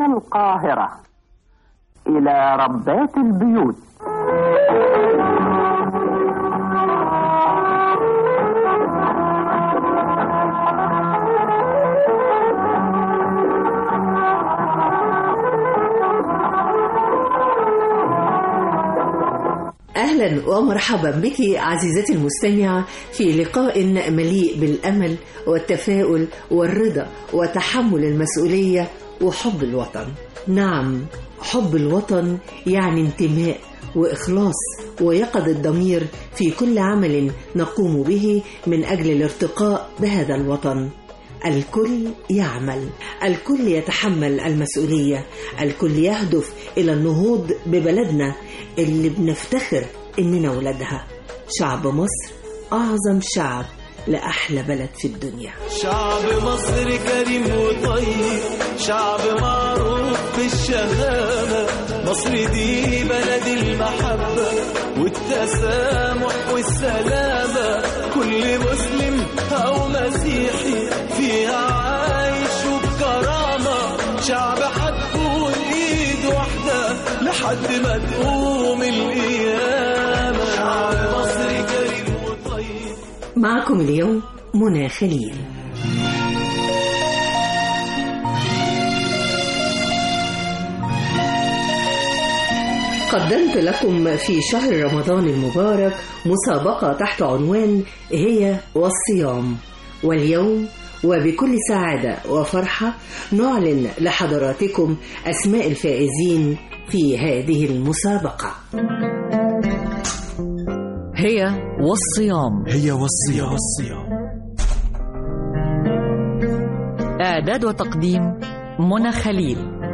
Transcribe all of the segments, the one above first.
القاهرة إلى ربات البيوت أهلا ومرحبا بك عزيزتي المستمعة في لقاء مليء بالأمل والتفاؤل والرضا وتحمل المسؤولية وحب الوطن نعم حب الوطن يعني انتماء وإخلاص ويقظة الضمير في كل عمل نقوم به من أجل الارتقاء بهذا الوطن الكل يعمل الكل يتحمل المسؤولية الكل يهدف إلى النهوض ببلدنا اللي بنفتخر إننا ولادها شعب مصر أعظم شعب لأحلى بلد في الدنيا شعب مصر كريم وطيب شعب معروف بالشهامة مصر دي بلد المحبة والتسامح والسلامة كل مسلم أو مسيحي فيها عايش وبكرامة شعب هتكون إيد واحدة لحد ما تقوم القيامة شعب مصر كريم وطيب معكم اليوم منى خليل قدمت لكم في شهر رمضان المبارك مسابقة تحت عنوان هي والصيام واليوم وبكل سعادة وفرحة نعلن لحضراتكم أسماء الفائزين في هذه المسابقة هي والصيام هي والصيام والصيام إعداد وتقديم منى خليل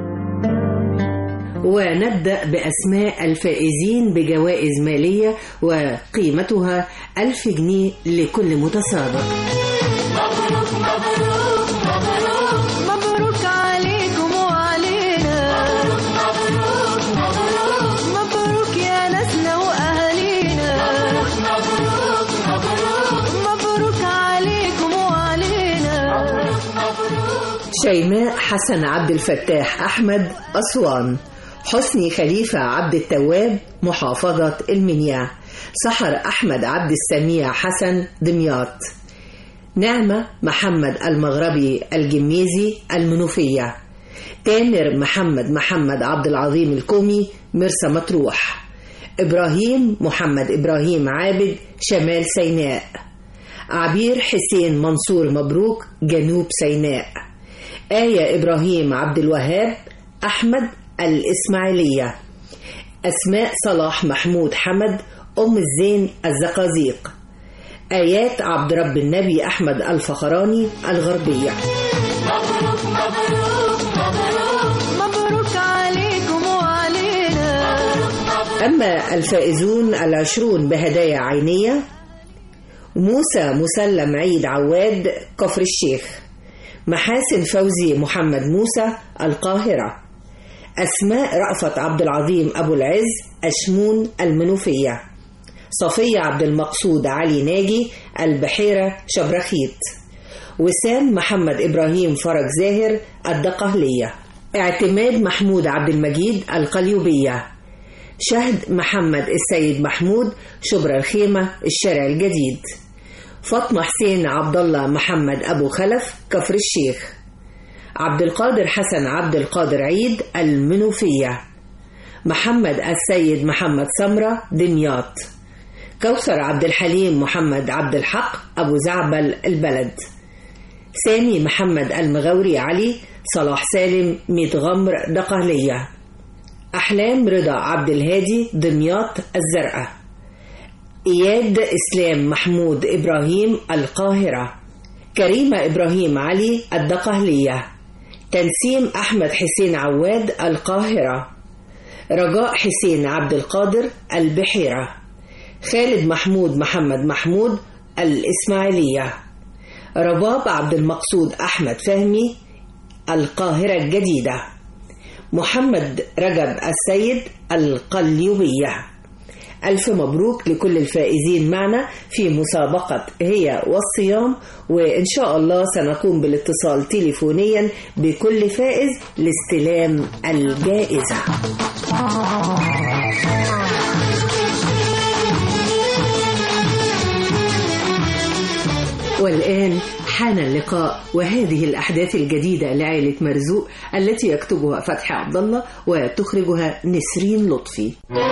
ونبدأ بأسماء الفائزين بجوائز مالية وقيمتها ألف جنيه لكل متسابق مبروك عليكم وعلينا مبروك يا ناسنا واهالينا مبروك عليكم وعلينا شيماء حسن عبد الفتاح أحمد أسوان حسني خليفة عبد التواب محافظة المنيا سحر أحمد عبد السميع حسن دمياط نعمة محمد المغربي الجميزي المنوفية تامر محمد محمد عبد العظيم الكومي مرسى مطروح إبراهيم محمد إبراهيم عابد شمال سيناء عبير حسين منصور مبروك جنوب سيناء آية إبراهيم عبد الوهاب أحمد الإسماعيلية أسماء صلاح محمود حمد أم الزين الزقازيق آيات عبد رب النبي أحمد الفخراني الغربية مبروك عليكم وعلينا أما الفائزون العشرون بهدايا عينية موسى مسلم عيد عواد كفر الشيخ محاسن فوزي محمد موسى القاهرة أسماء رأفت عبد العظيم أبو العز أشمون المنوفية صفية عبد المقصود علي ناجي البحيرة شبرخيت وسام محمد إبراهيم فرج زاهر الدقهلية اعتماد محمود عبد المجيد القليوبية شهد محمد السيد محمود شبرا الخيمة الشارع الجديد فاطمة حسين عبد الله محمد أبو خلف كفر الشيخ عبد القادر حسن عبد القادر عيد المنوفية محمد السيد محمد سمرة دمياط كوثر عبد الحليم محمد عبد الحق أبو زعبل البلد سامي محمد المغوري علي صلاح سالم ميت غمر دقهلية أحلام رضا عبد الهادي دمياط الزرقاء إياد إسلام محمود إبراهيم القاهرة كريمة إبراهيم علي الدقهلية تنسيم أحمد حسين عواد القاهرة رجاء حسين عبد القادر البحيرة خالد محمود محمد محمود الإسماعيلية رباب عبد المقصود أحمد فهمي القاهرة الجديدة محمد رجب السيد القليوبية ألف مبروك لكل الفائزين معنا في مسابقة هي والصيام وإن شاء الله سنقوم بالاتصال تليفونيا بكل فائز لاستلام الجائزة والآن حان اللقاء وهذه الأحداث الجديدة لعائلة مرزوق التي يكتبها فتحي عبد الله وتخرجها نسرين لطفي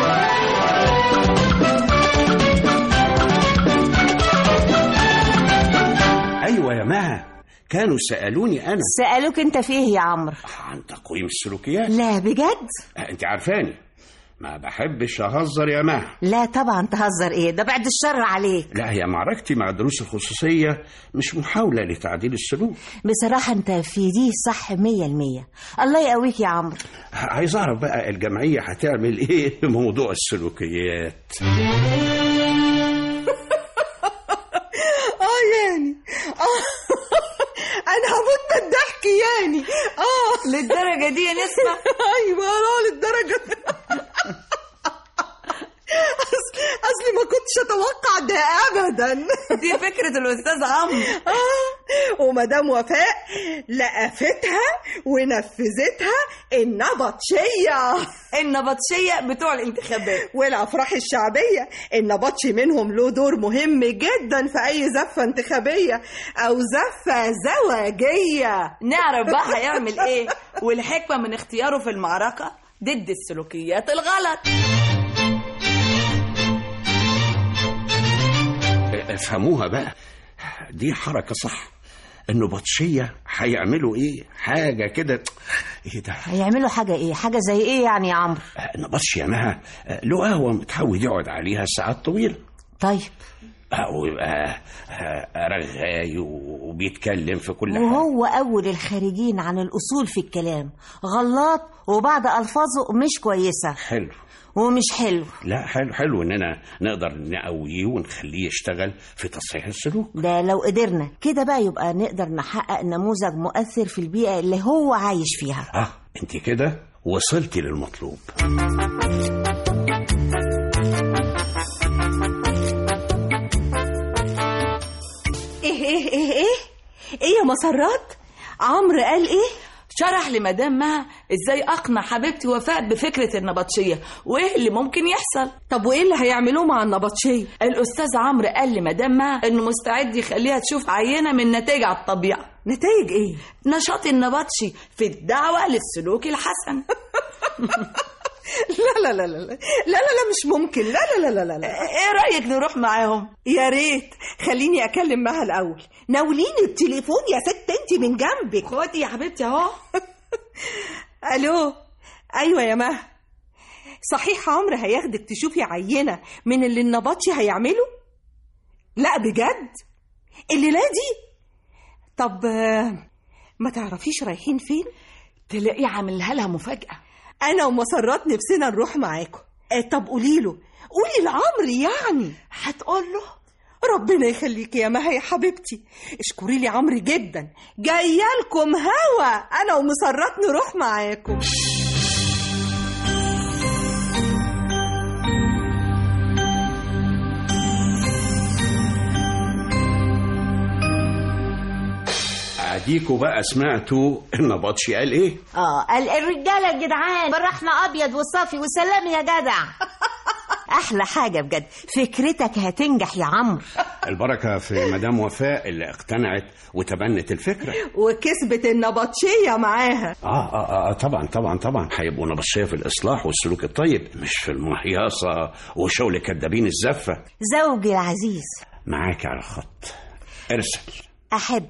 ايوه يا مها كانوا سالوني انا سألوك انت فيه يا عمرو عن تقويم السلوكيات لا بجد انت عارفاني ما بحبش اهزر يا مها لا طبعا تهزر ايه ده بعد الشر عليك لا هي معركتي مع دروس الخصوصية مش محاولة لتعديل السلوك بصراحة انت في دي صح مية المية الله يقويك يا عمرو عايز أعرف بقى الجمعية هتعمل إيه في موضوع السلوكيات اه يعني اه انا هموت من الضحك يعني اه للدرجة دي يا نسمة ايوه اه للدرجه دي. أصل اصلي ما كنتش اتوقع ده ابدا دي فكرة الأستاذ عمرو اه ومدام وفاء لقفتها ونفذتها النبطشيه النبطشية بتوع الانتخابات والافراح الشعبيه النبطشي منهم له دور مهم جدا في اي زفه انتخابيه او زفه زواجيه نعرف بقى هيعمل ايه والحكمة من اختياره في المعركة ضد السلوكيات الغلط افهموها بقى دي حركة صح النبطشية هيعملوا إيه حاجة كده إيه ده هيعملوا حاجة ايه حاجة زي ايه يعني يا عمرو النبطشي يا مها له قهوة متعود يقعد عليها ساعات طويلة طيب ويبقى رغاي وبيتكلم في كل حاجة وهو أول الخارجين عن الأصول في الكلام غلط وبعض ألفاظه مش كويسة حلو ومش حلو لا حلو حلو اننا نقدر نقويه ونخليه يشتغل في تصحيح السلوك ده لو قدرنا كده بقى يبقى نقدر نحقق نموذج مؤثر في البيئة اللي هو عايش فيها اه انت كده وصلتي للمطلوب ايه ايه ايه ايه ايه يا مسرات عمرو قال ايه شرح لمدام مها ازاي اقنع حبيبتي وفاء بفكرة النبطشية وايه اللي ممكن يحصل طب وايه اللي هيعملوه مع النبطشيه الأستاذ عمرو قال لمدام مها إنه مستعد يخليها تشوف عينة من نتائج على الطبيعة نتائج ايه نشاط النبطشي في الدعوة للسلوك الحسن لا لا لا لا لا لا لا لا مش ممكن لا لا لا لا لا, لا. ايه رأيك نروح معاهم يا ريت خليني اكلم معها الاول ناوليني التليفون يا ست انت من جنبك خدي يا حبيبتي اهو الو ايوه يا مها صحيح عمرو هياخدك تشوفي عينه من اللي النبطشي هيعمله لا بجد الليله دي طب آه، ما تعرفيش رايحين فين تلاقيه عاملها لها مفاجأة انا ومسرات نفسنا نروح معاكم آه، طب قولي له قولي لعمرو يعني هتقول له ربنا يخليكي يا مها يا حبيبتي اشكري لي عمرو جدا جايه لكم هوا انا ومسرات نروح معاكم اديكوا بقى سمعتوا النبطشي قال ايه اه قال الرجالة الجدعان بالرحمة أبيض والصافي والسلام يا جدع أحلى حاجة بجد فكرتك هتنجح يا عمرو البركة في مدام وفاء اللي اقتنعت وتبنت الفكرة وكسبت النبطشيه معاها آه, آه, آه طبعا طبعا طبعا هيبقوا نبطشية في الإصلاح والسلوك الطيب مش في المهياصة وشغل كدابين الزفة زوجي العزيز معاك على الخط ارسل أحب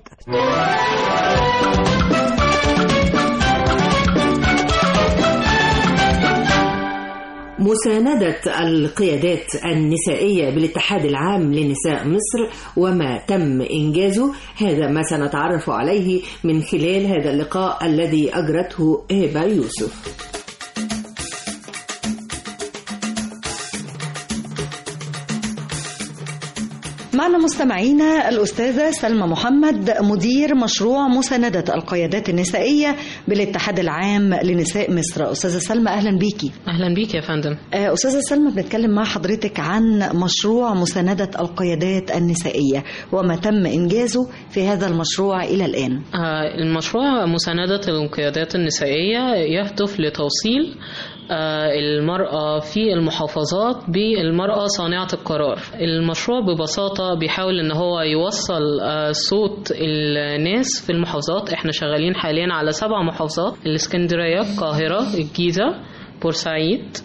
مساندة القيادات النسائية بالاتحاد العام لنساء مصر وما تم إنجازه هذا ما سنتعرف عليه من خلال هذا اللقاء الذي أجرته هبة يوسف معنا مستمعينا الأستاذة سلمى محمد مدير مشروع مساندة القيادات النسائية بالاتحاد العام لنساء مصر أستاذة سلمى أهلا بيكي اهلا بيك يا فندم آه، أستاذة سلمى بنتكلم مع حضرتك عن مشروع مساندة القيادات النسائية وما تم إنجازه في هذا المشروع إلى الآن آه، المشروع مساندة القيادات النسائية يهدف لتوصيل آه، المرأة في المحافظات بالمرأة صانعة القرار المشروع ببساطة بيحاول ان هو يوصل آه، صوت الناس في المحافظات احنا شغالين حاليا على سبع محافظات الاسكندرية القاهرة الجيزة بورسعيد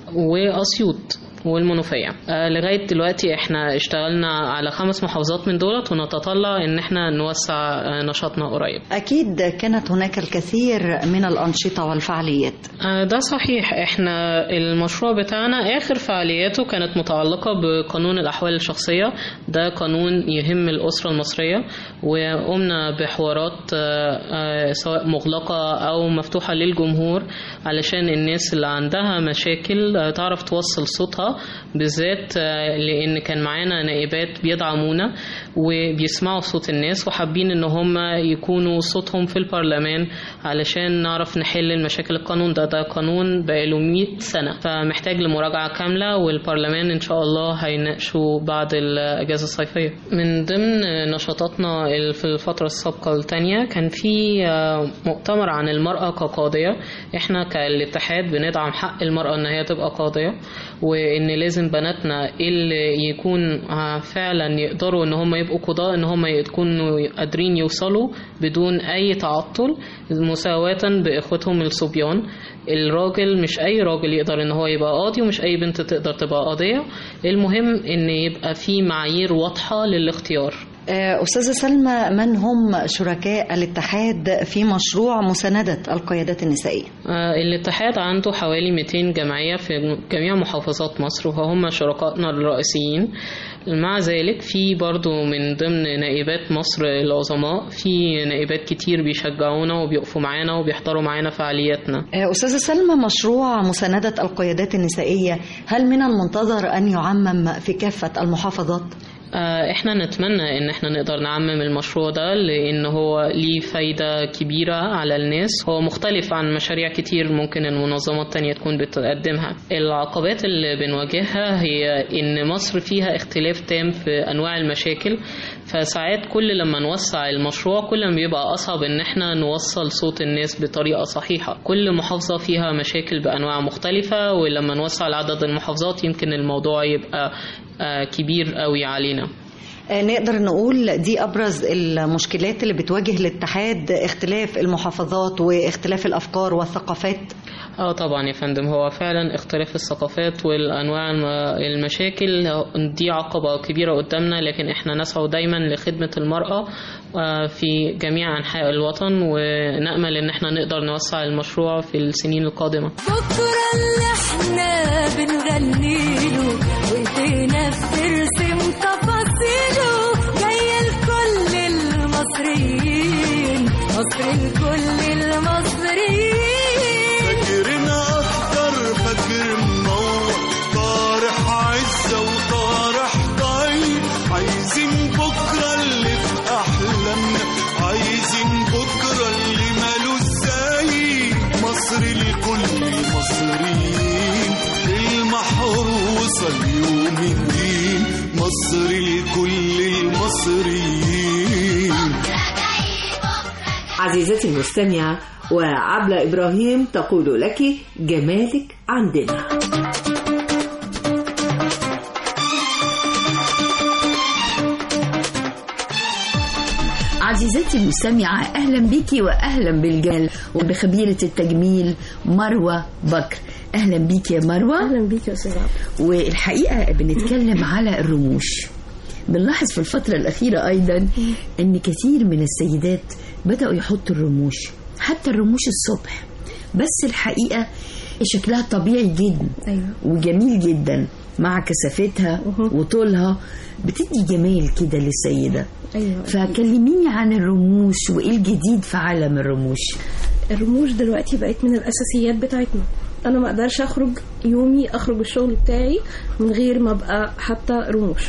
واسيوط والمنوفية آه لغاية دلوقتي احنا اشتغلنا على خمس محافظات من دولت ونتطلع ان احنا نوسع آه نشاطنا قريب أكيد كانت هناك الكثير من الأنشطة والفعاليات آه ده صحيح احنا المشروع بتاعنا اخر فعالياته كانت متعلقة بقانون الاحوال الشخصية ده قانون يهم الاسرة المصرية وقمنا بحوارات آه، آه، سواء مغلقة او مفتوحة للجمهور علشان الناس اللي عندها مشاكل آه، تعرف توصل صوتها بالذات آه، لان كان معانا نائبات بيدعمونا وبيسمعوا صوت الناس وحابين ان هم يكونوا صوتهم في البرلمان علشان نعرف نحل المشاكل القانون ده ده قانون بقاله 100 سنة فمحتاج لمراجعة كاملة والبرلمان ان شاء الله هيناقشوا بعد الاجازة الصيفية من ضمن نشاطاتنا ال- في الفترة السابقة التانية كان في آه، مؤتمر عن المرأة كقاضية احنا كالاتحاد بندعم حق المرأة ان هي تبقى قاضية وان لازم بناتنا اللي يكون آه، فعلا يقدروا ان هم يبقوا قضاء ان هم يكونوا قادرين يوصلوا بدون اي تعطل مساواة باخوتهم الصبيان الراجل مش اي راجل يقدر ان هو يبقى قاضي ومش اي بنت تقدر تبقى قاضية المهم ان يبقى في معايير واضحة للاختيار آه، أستاذة سلمى من هم شركاء الاتحاد في مشروع مساندة القيادات النسائية؟ آه، الاتحاد عنده حوالي 200 جمعية في جميع محافظات مصر وهم شركائنا الرئيسيين مع ذلك في برضو من ضمن نائبات مصر العظماء في نائبات كتير بيشجعونا وبيقفوا معانا وبيحضروا معانا فعالياتنا آه، أستاذة سلمى مشروع مساندة القيادات النسائية هل من المنتظر أن يعمم في كافة المحافظات؟ آه، احنا نتمنى ان احنا نقدر نعمم المشروع ده لان هو ليه فايدة كبيرة على الناس هو مختلف عن مشاريع كتير ممكن المنظمات التانية تكون بتقدمها العقبات اللي بنواجهها هي ان مصر فيها اختلاف تام في انواع المشاكل فساعات كل لما نوسع المشروع كل ما بيبقى اصعب ان احنا نوصل صوت الناس بطريقة صحيحة كل محافظة فيها مشاكل بانواع مختلفة ولما نوسع عدد المحافظات يمكن الموضوع يبقى آه، كبير قوي علينا آه، نقدر نقول دي أبرز المشكلات اللي بتواجه الاتحاد اختلاف المحافظات واختلاف الأفكار والثقافات اه طبعا يا فندم هو فعلا اختلاف الثقافات والانواع الم- المشاكل دي عقبة كبيرة قدامنا لكن احنا نسعى دايما لخدمة المرأة آه، في جميع انحاء الوطن ونأمل ان احنا نقدر نوسع المشروع في السنين القادمة بكرة اللي احنا بنغنيله وايدينا بترسم تفاصيله جاية لكل المصريين مصر لكل المصريين فاكرنا اكتر فاكر منور طارح عزة وطارح ضعيف عايزين بكرة اللي في أحلامنا عايزين بكرة اللي مالوش زي مصر لكل المصريين المحروسة اليوم الدين مصر لكل المصريين عزيزتي المستمعة وعبلة إبراهيم تقول لك جمالك عندنا عزيزتي المستمعة أهلا بك وأهلا بالجال وبخبيرة التجميل مروة بكر أهلا بيك يا مروة أهلا بيك يا أستاذ والحقيقة بنتكلم على الرموش بنلاحظ في الفترة الأخيرة أيضا أن كثير من السيدات بدأوا يحطوا الرموش حتى الرموش الصبح بس الحقيقة شكلها طبيعي جدا أيوة. وجميل جدا مع كثافتها وطولها بتدي جمال كده للسيدة ايوه فكلميني عن الرموش وايه الجديد في عالم الرموش الرموش دلوقتي بقت من الاساسيات بتاعتنا انا ما اقدرش اخرج يومي اخرج الشغل بتاعي من غير ما ابقى حتى رموش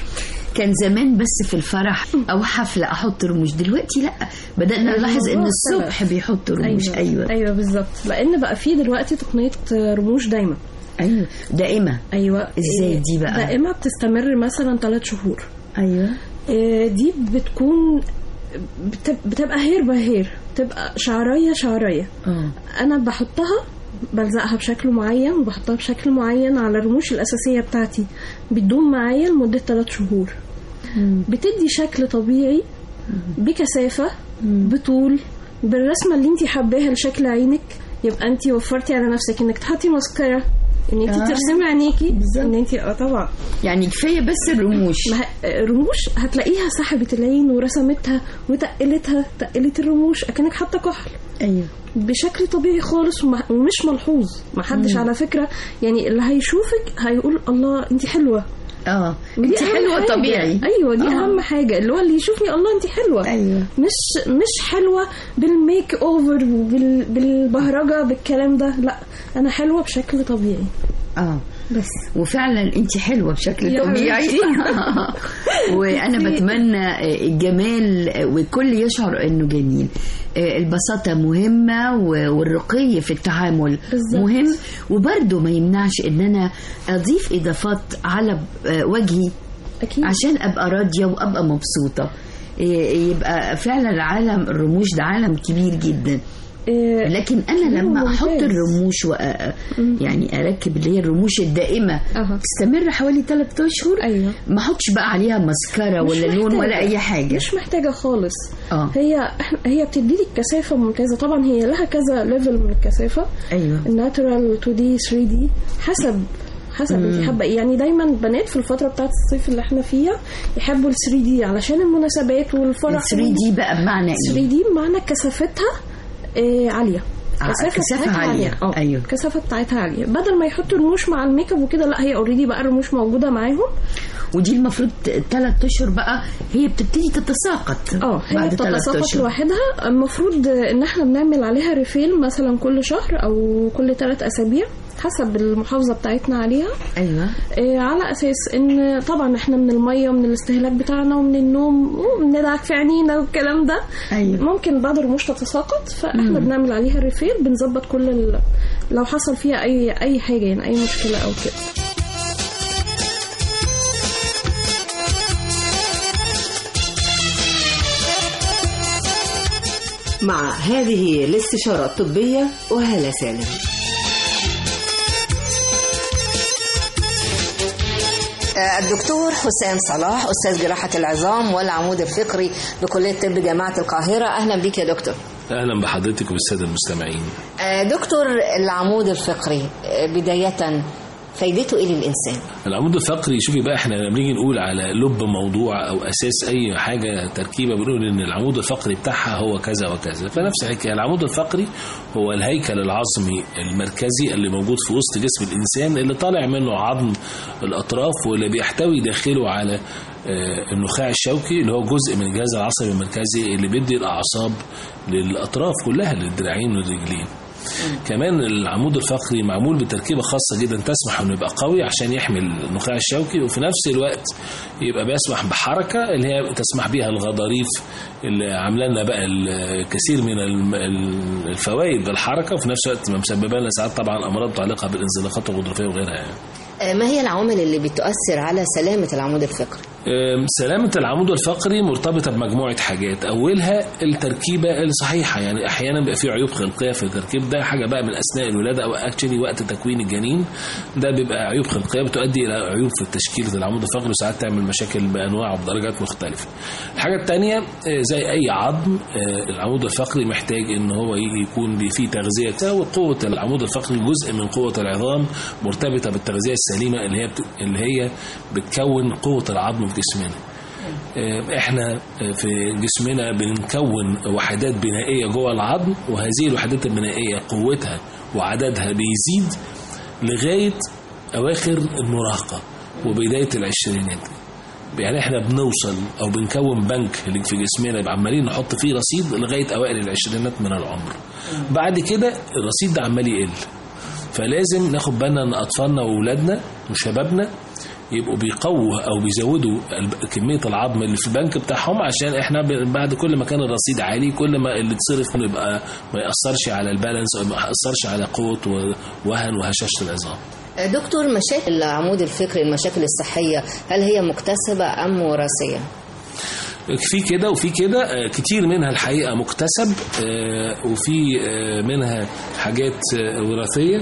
كان زمان بس في الفرح او حفله احط رموش دلوقتي لا بدانا نلاحظ ان الموضوع الصبح اختلف. بيحطوا رموش ايوه ايوه بالظبط لان بقى في دلوقتي تقنيه رموش دايمه ايوه دائمه ايوه ازاي دي بقى دائمه بتستمر مثلا ثلاث شهور ايوه آه، دي بتكون بت- بتبقى هير باي هير بتبقى شعريه شعريه اه انا بحطها بلزقها بشكل معين وبحطها بشكل معين على الرموش الأساسية بتاعتي بتدوم معايا لمدة 3 شهور بتدي شكل طبيعي بكثافة بطول بالرسمة اللي انت حباها لشكل عينك يبقى انت وفرتي على نفسك انك تحطي مسكرة ان انت آه. آه. ترسمي عينيكي ان انت اه طبعا يعني كفايه بس الرموش ما ه- الرموش هتلاقيها سحبت العين ورسمتها وتقلتها تقلت الرموش اكنك حاطه كحل ايوه بشكل طبيعي خالص وما- ومش ملحوظ ما حدش مم. على فكره يعني اللي هيشوفك هيقول الله انت حلوه اه ودي انت أهم حلوه حاجة. طبيعي ايوه دي آه. اهم حاجه اللي هو اللي يشوفني الله انت حلوه ايوه مش مش حلوه بالميك اوفر وبال بالبهرجه بالكلام ده لا انا حلوه بشكل طبيعي اه بس وفعلا انت حلوه بشكل يا طبيعي حبيبتي. وانا بتمنى الجمال والكل يشعر انه جميل البساطة مهمة و- والرقي في التعامل بالظبط. مهم وبرضه ما يمنعش ان انا اضيف اضافات على وجهي أكيد. عشان ابقى راضية وابقى مبسوطة يبقى فعلا عالم الرموش ده عالم كبير جدا لكن انا لما ممتاز. احط الرموش و... يعني اركب اللي هي الرموش الدائمه أها. تستمر حوالي 3 اشهر ايوه ما احطش بقى عليها مسكره مش ولا لون محتاجة. ولا اي حاجه مش محتاجه خالص اه هي إحنا- هي بتدي لك كثافه ممتازه طبعا هي لها كذا ليفل من الكثافه ايوه الناتورال 2 دي 3 دي حسب حسب انت مم. حابه إيه. يعني دايما بنات في الفتره بتاعت الصيف اللي احنا فيها يحبوا ال 3 دي علشان المناسبات والفرح 3 دي بقى بمعنى 3 ايه؟ دي بمعنى كثافتها آه عاليه آه، كثافة بتاعتها عالية. اه أيوه. الكثافه بتاعتها عاليه بدل ما يحطوا رموش مع الميك اب وكده لا هي اوريدي بقى الرموش موجوده معاهم ودي المفروض ثلاث اشهر بقى هي بتبتدي تتساقط اه هي بعد ثلاث بتتساقط اشهر لوحدها المفروض ان احنا بنعمل عليها ريفيل مثلا كل شهر او كل ثلاث اسابيع حسب المحافظه بتاعتنا عليها ايوه آه، على اساس ان طبعا احنا من الميه ومن الاستهلاك بتاعنا ومن النوم وبندعك في عينينا والكلام ده أيوة. ممكن بعض الرموش تتساقط فاحنا مم. بنعمل عليها ريفيل بنظبط كل ال... لو حصل فيها اي اي حاجه يعني اي مشكله او كده مع هذه الاستشارة الطبية وهالة سالم الدكتور حسام صلاح أستاذ جراحة العظام والعمود الفقري بكلية طب جامعة القاهرة أهلا بك يا دكتور اهلا بحضرتك وبالساده المستمعين آه، دكتور العمود الفقري آه، بداية فايدته إيه للإنسان؟ العمود الفقري شوفي بقى احنا لما بنيجي نقول على لب موضوع او اساس اي حاجه تركيبه بنقول ان العمود الفقري بتاعها هو كذا وكذا فنفس الحكايه العمود الفقري هو الهيكل العظمي المركزي اللي موجود في وسط جسم الانسان اللي طالع منه عظم الاطراف واللي بيحتوي داخله على آه، النخاع الشوكي اللي هو جزء من الجهاز العصبي المركزي اللي بيدي الاعصاب للاطراف كلها للدراعين والرجلين كمان العمود الفقري معمول بتركيبه خاصه جدا تسمح انه يبقى قوي عشان يحمي النخاع الشوكي وفي نفس الوقت يبقى بيسمح بحركه اللي هي تسمح بيها الغضاريف اللي عامله لنا بقى الكثير من الم- ال- الفوائد بالحركه وفي نفس الوقت مسببه لنا ساعات طبعا امراض متعلقه بالانزلاقات الغضروفيه وغيرها يعني. آه، ما هي العوامل اللي بتؤثر على سلامة العمود الفقري؟ أم، سلامة العمود الفقري مرتبطة بمجموعة حاجات أولها التركيبة الصحيحة يعني أحيانا بيبقى في عيوب خلقية في التركيب ده حاجة بقى من أثناء الولادة أو أكشلي وقت تكوين الجنين ده بيبقى عيوب خلقية بتؤدي إلى عيوب في تشكيلة العمود الفقري وساعات تعمل مشاكل بأنواع وبدرجات مختلفة الحاجة الثانية آه، زي أي عظم آه، العمود الفقري محتاج إن هو يكون بي- فيه تغذية وقوة العمود الفقري جزء من قوة العظام مرتبطة بالتغذية السليمة اللي هي بت... اللي هي بتكون قوة العظم في جسمنا آه، احنا آه، في جسمنا بنكون وحدات بنائية جوه العظم وهذه الوحدات البنائية قوتها وعددها بيزيد لغاية أواخر المراهقة وبداية العشرينات يعني احنا بنوصل او بنكون بنك اللي في جسمنا يبقى عمالين نحط فيه رصيد لغايه اوائل العشرينات من العمر بعد كده الرصيد ده عمال يقل فلازم ناخد بالنا ان اطفالنا واولادنا وشبابنا يبقوا بيقووا او بيزودوا الب- كميه العظم اللي في البنك بتاعهم عشان احنا ب- بعد كل ما كان الرصيد عالي كل ما اللي اتصرف منه يبقى ما ياثرش على البالانس او ما ياثرش على قوه ووهن وهشاشه العظام دكتور مشاكل العمود الفقري المشاكل الصحية هل هي مكتسبة أم وراثية؟ في كده وفي كده آه، كتير منها الحقيقة مكتسب آه، وفي آه، منها حاجات آه، وراثية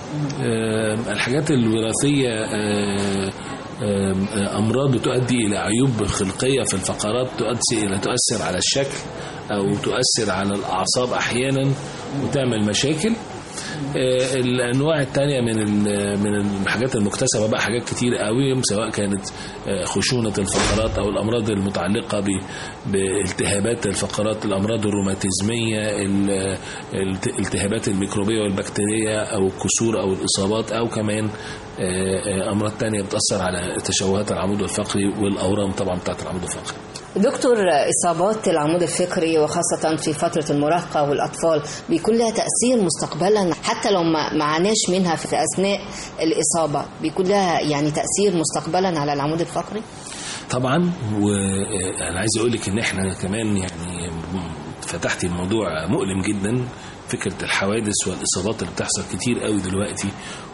آه، الحاجات الوراثية آه، آه، آه، أمراض بتؤدي إلى عيوب خلقية في الفقرات تؤدي إلى تؤثر على الشكل أو تؤثر على الأعصاب أحيانا وتعمل مشاكل آه، الانواع التانية من ال- من الحاجات المكتسبه بقى حاجات كتير قوي سواء كانت آه، خشونه الفقرات او الامراض المتعلقه ب- بالتهابات الفقرات الامراض الروماتيزميه ال- الت- الالتهابات الميكروبيه والبكتيريه او الكسور او الاصابات او كمان آه، آه، امراض تانية بتاثر على تشوهات العمود الفقري والاورام طبعا بتاعت العمود الفقري دكتور إصابات العمود الفقري وخاصة في فترة المراهقة والأطفال بيكون لها تأثير مستقبلا حتى لو ما ما عاناش منها في أثناء الإصابة بيكون لها يعني تأثير مستقبلا على العمود الفقري؟ طبعا وانا عايز اقول لك ان احنا كمان يعني فتحتي الموضوع مؤلم جدا فكره الحوادث والاصابات اللي بتحصل كتير قوي دلوقتي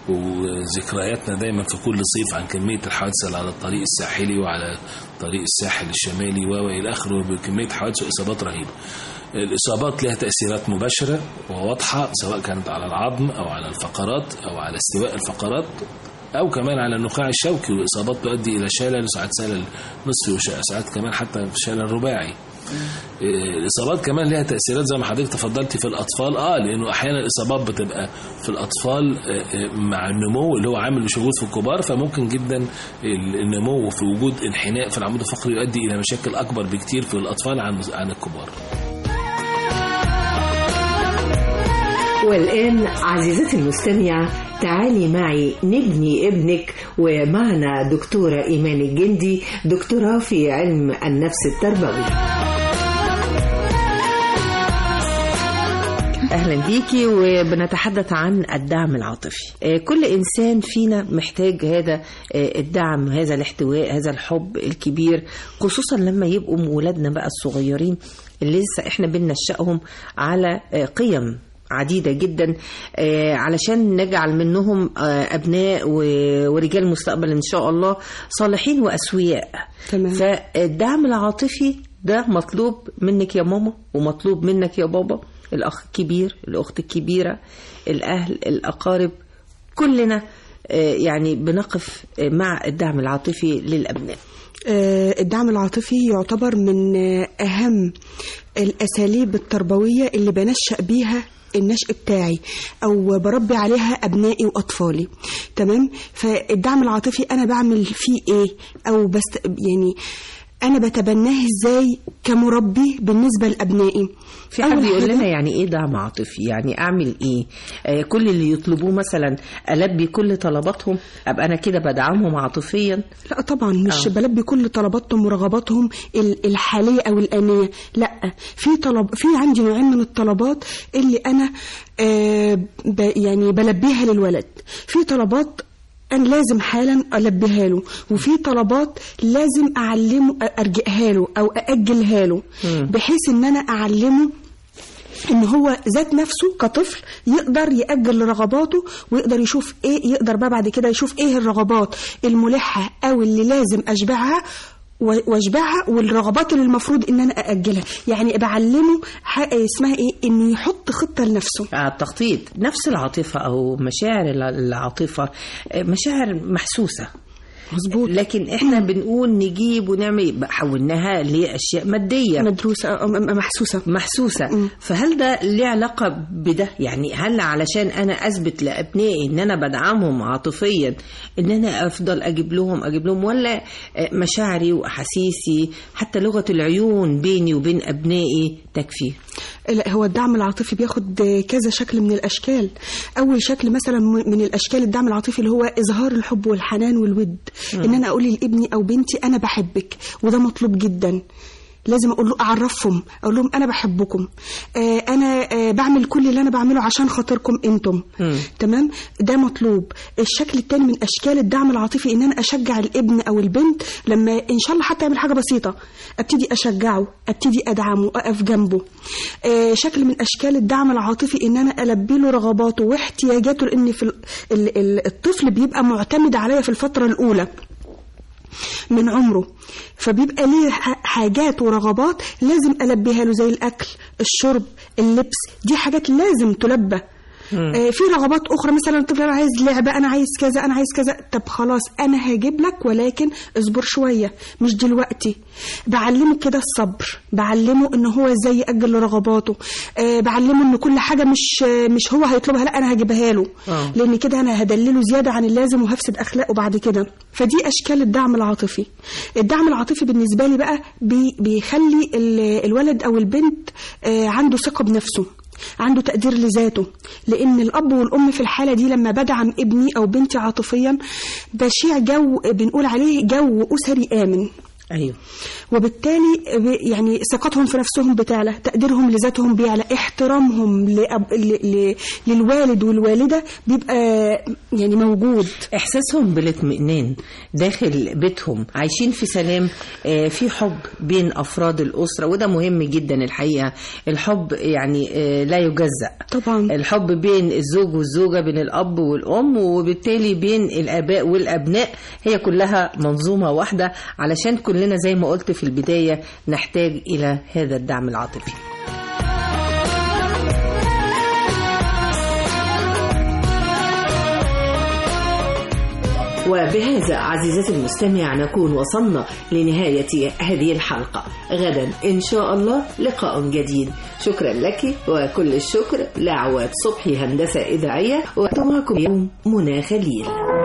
وذكرياتنا دايما في كل صيف عن كميه الحوادث اللي على الطريق الساحلي وعلى طريق الساحل الشمالي و الى اخره بكميه حوادث واصابات رهيبه. الإصابات لها تأثيرات مباشرة وواضحة سواء كانت على العظم أو على الفقرات أو على استواء الفقرات أو كمان على النخاع الشوكي وإصابات تؤدي إلى شلل وساعات شلل نصفي وساعات كمان حتى شلل رباعي إيه، الإصابات كمان لها تأثيرات زي ما حضرتك تفضلتي في الأطفال آه لأنه أحيانا الإصابات بتبقى في الأطفال آه، آه، مع النمو اللي هو عامل مش موجود في الكبار فممكن جدا ال- النمو في وجود انحناء في العمود الفقري يؤدي إلى مشاكل أكبر بكتير في الأطفال عن عن الكبار والآن عزيزتي المستمعة تعالي معي نبني ابنك ومعنا دكتورة إيمان الجندي دكتوراه في علم النفس التربوي اهلا بيكي وبنتحدث عن الدعم العاطفي آه، كل انسان فينا محتاج هذا آه، الدعم هذا الاحتواء هذا الحب الكبير خصوصا لما يبقوا ولادنا بقى الصغيرين اللي لسه احنا بننشأهم على آه، قيم عديدة جدا آه، علشان نجعل منهم آه، أبناء و- ورجال مستقبل إن شاء الله صالحين وأسوياء تمام. فالدعم العاطفي ده مطلوب منك يا ماما ومطلوب منك يا بابا الأخ الكبير الأخت الكبيرة الأهل الأقارب كلنا آه، يعني بنقف آه، مع الدعم العاطفي للأبناء آه، الدعم العاطفي يعتبر من آه، أهم الأساليب التربوية اللي بنشأ بيها النشء بتاعي او بربي عليها ابنائي واطفالي تمام فالدعم العاطفي انا بعمل فيه ايه او بس يعني انا بتبناه ازاي كمربي بالنسبه لابنائي في حد أول يقول حاجة- لنا يعني ايه دعم عاطفي يعني اعمل ايه آه كل اللي يطلبوه مثلا البي كل طلباتهم ابقى انا كده بدعمهم عاطفيا لا طبعا مش آه. بلبي كل طلباتهم ورغباتهم ال- الحاليه او الانيه لا في طلب في عندي نوعين من الطلبات اللي انا آه ب يعني بلبيها للولد في طلبات أنا لازم حالا ألبيها له وفي طلبات لازم أعلمه أرجئها له أو أأجلها له بحيث إن أنا أعلمه ان هو ذات نفسه كطفل يقدر يأجل رغباته ويقدر يشوف ايه يقدر بقى بعد كده يشوف ايه الرغبات الملحة او اللي لازم اشبعها و- واشبعها والرغبات اللي المفروض ان انا ااجلها يعني بعلمه ح- اسمها ايه انه يحط خطه لنفسه آه التخطيط نفس العاطفة أو مشاعر الع- العاطفة آه، مشاعر محسوسة مظبوط لكن احنا بنقول نجيب ونعمل بقى حولناها لاشياء ماديه مدروسه محسوسه محسوسه فهل ده ليه علاقه بده يعني هل علشان انا اثبت لابنائي ان انا بدعمهم عاطفيا ان انا افضل اجيب لهم اجيب لهم ولا آه، مشاعري واحاسيسي حتى لغه العيون بيني وبين ابنائي تكفي لا هو الدعم العاطفي بياخد كذا شكل من الاشكال اول شكل مثلا من الاشكال الدعم العاطفي اللي هو اظهار الحب والحنان والود مم. ان انا اقول لابني او بنتي انا بحبك وده مطلوب جدا لازم اقول له اعرفهم اقول لهم انا بحبكم آه انا آه بعمل كل اللي انا بعمله عشان خاطركم انتم تمام ده مطلوب الشكل التاني من اشكال الدعم العاطفي ان انا اشجع الابن او البنت لما ان شاء الله حتى يعمل حاجه بسيطه ابتدي اشجعه ابتدي ادعمه اقف جنبه آه شكل من اشكال الدعم العاطفي ان انا البي له رغباته واحتياجاته لان في ال- ال- ال- الطفل بيبقى معتمد عليا في الفتره الاولى من عمره فبيبقى ليه ح- حاجات ورغبات لازم ألبيها له زي الأكل الشرب اللبس دي حاجات لازم تلبى آه، في رغبات اخرى مثلا الطفل انا عايز لعبه انا عايز كذا انا عايز كذا طب خلاص انا هجيب لك ولكن اصبر شويه مش دلوقتي بعلمه كده الصبر بعلمه ان هو ازاي ياجل رغباته آه بعلمه ان كل حاجه مش آه مش هو هيطلبها لا انا هجيبها له آه. لان كده انا هدلله زياده عن اللازم وهفسد اخلاقه بعد كده فدي اشكال الدعم العاطفي الدعم العاطفي بالنسبه لي بقى بي بيخلي ال- الولد او البنت آه عنده ثقه بنفسه عنده تقدير لذاته لان الاب والام في الحاله دي لما بدعم ابني او بنتي عاطفيا بشيع جو بنقول عليه جو اسري امن ايوه وبالتالي ب- يعني ثقتهم في نفسهم بتعلى تقديرهم لذاتهم بيعلى احترامهم لأب... ل... ل... للوالد والوالدة بيبقى يعني موجود احساسهم بالاطمئنان داخل بيتهم عايشين في سلام آه، في حب بين افراد الاسره وده مهم جدا الحقيقه الحب يعني آه، لا يجزأ طبعا الحب بين الزوج والزوجه بين الاب والام وبالتالي بين الاباء والابناء هي كلها منظومه واحده علشان كلنا زي ما قلت في البدايه نحتاج الى هذا الدعم العاطفي وبهذا عزيزتي المستمع نكون وصلنا لنهاية هذه الحلقة غدا إن شاء الله لقاء جديد شكرا لك وكل الشكر لعواد صبحي هندسة إذاعية وأنتم معكم يوم منى خليل